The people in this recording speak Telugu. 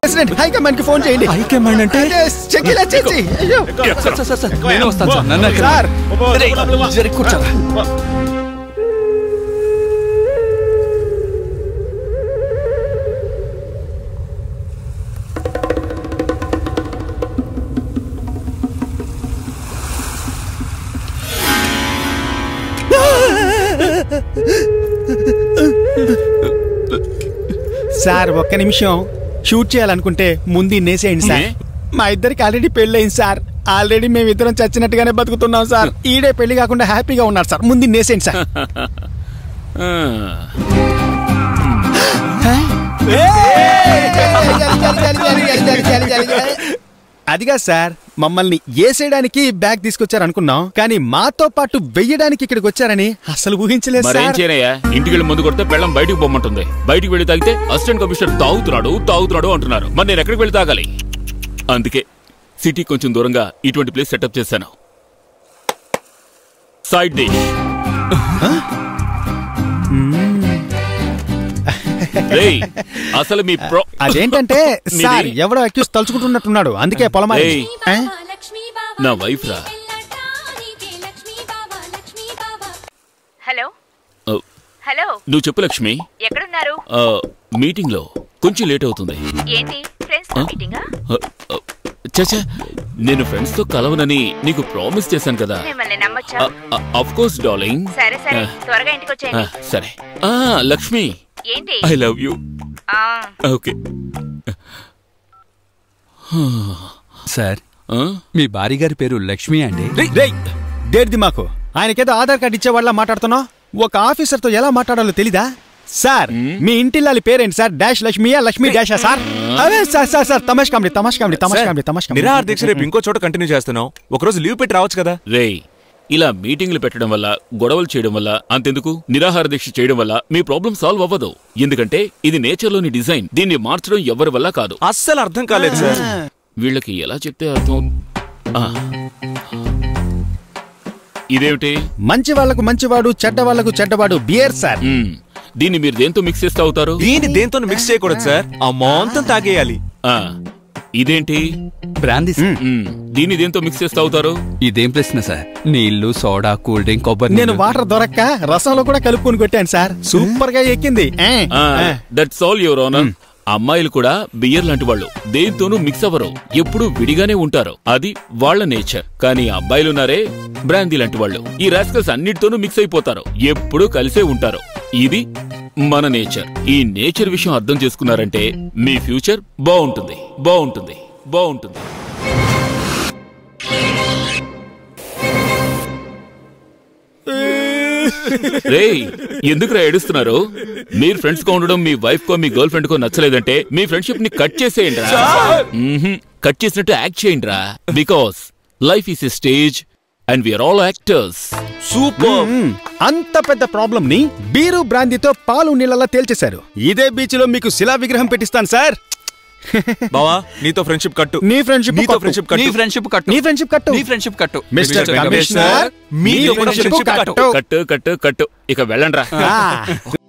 ప్రెసిడెంట్ హైకమాండ్ కి ఫోన్ చేయండి హైకమాండ్ అంటే చెక్ ఇలా చేసి అయ్యో సార్ సార్ సార్ సార్ నేను వస్తాను సార్ నన్ను ఎక్కడ- సార్ రేయ్, జరి కూర్చోరా. సార్ ఒక్క నిమిషం షూట్ చేయాలనుకుంటే ముందు నేసేయండి సార్ మా ఇద్దరికి ఆల్రెడీ పెళ్ళయింది సార్ ఆల్రెడీ మేము ఇద్దరం చచ్చినట్టుగానే బతుకుతున్నాం సార్ ఈడే పెళ్లి కాకుండా హ్యాపీగా ఉన్నారు సార్ ముందు నేసేయండి సార్ ఆ, అదిగా సార్ మమ్మల్ని ఏసేయడానికి బ్యాగ్ తీసుకొచ్చారు అనుకున్నాం కానీ మాతో పాటు వెయ్యడానికి ఇక్కడికి వచ్చారని అసలు ఊహించలేదు మరేం సార్ చేయనయ్యా ఇంటికి వెళ్ళి ముందు కొడితే పెళ్ళం బయటికి పొమ్మంటుంది బయటికి వెళ్ళి తాగితే అసిస్టెంట్ కమిషనర్ తాగుతున్నాడు తాగుతున్నాడు అంటున్నారు మరి నేను ఎక్కడికి వెళ్ళి తాగాలి అందుకే సిటీ కొంచెం దూరంగా ఇటువంటి ప్లేస్ సెటప్ చేశాను సైడ్ డిష్ రేయ్, అసలు మీ ప్రో అదేంటంటే మీది- సార్ ఎవడో అక్యూస్ తలుచుకుంటున్నట్టున్నాడు అందుకే పొలమా ఏయ్. నా వైఫ్ రా హలో ఆ, హలో నువ్వు చెప్పు లక్ష్మి ఎక్కడున్నారు ఆ, మీటింగ్ లో కొంచెం లేట్ అవుతుంది ఏంటి ఫ్రెండ్స్ ఆ? మీటింగా ఆ, ఆ, చచ్చా నేను ఫ్రెండ్స్ తో కలవనని నీకు ప్రామిస్ చేశాను కదా మిమ్మల్ని నమ్మొచ్చా అఫ్ కోర్స్ డార్లింగ్ సరే సరే ఆ. త్వరగా ఇంటికి ఆ, వచ్చేయండి సరే ఆ లక్ష్మి ఏంటి ఐ లవ్ యూ ఆ, ఓకే సార్ ఆ? మీ భార్య గారి పేరు లక్ష్మి అండి రేయ్ దేర్ది మాకు ఆయనకేదో ఆధార్ కార్డు ఇచ్చేవాళ్ళ మాట్లాడుతున్నావు ఒక ఆఫీసర్ తో ఎలా మాట్లాడాలో తెలీదా సార్ మీ ఇంటిల్లాలి పేరేంటి సార్ డాష్ లక్ష్మియా లక్ష్మి డాషా సార్ అదే సార్ సార్ సార్ తమాష్ కామెడీ తమాష్ కామెడీ తమాష్ కామెడీ తమాష్ కామెడీ నిరాహార దీక్ష రేపు ఇంకో చోట కంటిన్యూ చేస్తున్నాం ఒకరోజు లీవ్ పెట్టి రావచ్చు కదా రేయ్ ఇలా మీటింగ్లు పెట్టడం వల్ల గొడవలు చేయడం వల్ల అంతెందుకు నిరాహార దీక్ష చేయడం వల్ల మీ ప్రాబ్లం సాల్వ్ అవ్వదు ఎందుకంటే ఇది నేచర్ లోని డిజైన్ దీన్ని మార్చడం ఎవరి వల్ల కాదు అస్సలు అర్థం కాలేదు సార్ వీళ్ళకి ఎలా చెప్తే అర్థం ఆ. ఇదేమిటి మంచి వాళ్లకు మంచివాడు చెడ్డ వాళ్లకు చెడ్డవాడు బియర్ సార్ మ్మ్. దీన్ని మీరు దేంతో మిక్స్ చేస్తే అవుతారు దీన్ని దేంతో మిక్స్ చేయకూడదు సార్ ఆ మొత్తం తాగేయాలి ఆ. ఇదేంటి బ్రాందీ సార్. మ్మ్. దీన్ని దేంతో మిక్స్ చేస్తే అవుతారు ఇదేం ప్రశ్న సార్ నీళ్లు సోడా కూల్ డ్రింక్ కొబ్బరి నేను నీళ్ళు. వాటర్ దొరక్క రసంలో కూడా కలుపుకొని కొట్టాను సార్ సూపర్ గా ఎక్కింది ఏ, ఏ. దట్స్ ఆల్ యువర్ ఓనర్ అమ్మాయిలు కూడా బియర్ లాంటి వాళ్ళు దేంతోనూ మిక్స్ అవ్వరు ఎప్పుడూ విడిగానే ఉంటారు అది వాళ్ళ నేచర్ కానీ అబ్బాయిలున్నారే బ్రాందీ లాంటి వాళ్ళు ఈ రాస్కల్స్ అన్నిటితోనూ మిక్స్ అయిపోతారు ఎప్పుడూ కలిసే ఉంటారు ఇది మన నేచర్ ఈ నేచర్ విషయం అర్థం చేసుకున్నారంటే మీ ఫ్యూచర్ బాగుంటుంది బాగుంటుంది బాగుంటుంది రేయ్ ఎందుకురా ఏడుస్తున్నారు మీరు ఫ్రెండ్స్ గా ఉండడం మీ వైఫ్ కో మీ గర్ల్ ఫ్రెండ్ కో నచ్చలేదంటే మీ ఫ్రెండ్షిప్ ని కట్ చేసేయండి రా కట్ చేసినట్టు యాక్ట్ చేయండి రా because life is a stage and we are all actors super మ్మ్. అంత పెద్ద ప్రాబ్లం ని బీరు బ్రాందీతో పాలు నీళ్ళలా తేల్చేశారు ఇదే బీచ్ లో మీకు శిలా విగ్రహం పెట్టిస్తాను సార్ బావా నీతో ఫ్రెండ్షిప్ కట్టు నీ ఫ్రెండ్షిప్ నీతో ఫ్రెండ్షిప్ నీ కట్టు ఫ్రెండ్షిప్ కట్టు నీ ఫ్రెండ్షిప్ కట్టు నీ friendship cut mister mister commissioner commissioner, మీ మీతో ఫ్రెండ్షిప్ ఫ్రెండ్షిప్ కట్టు కట్టు. కట్టు కట్టు కట్టు ఇక వెళ్ళండి రా ఆ.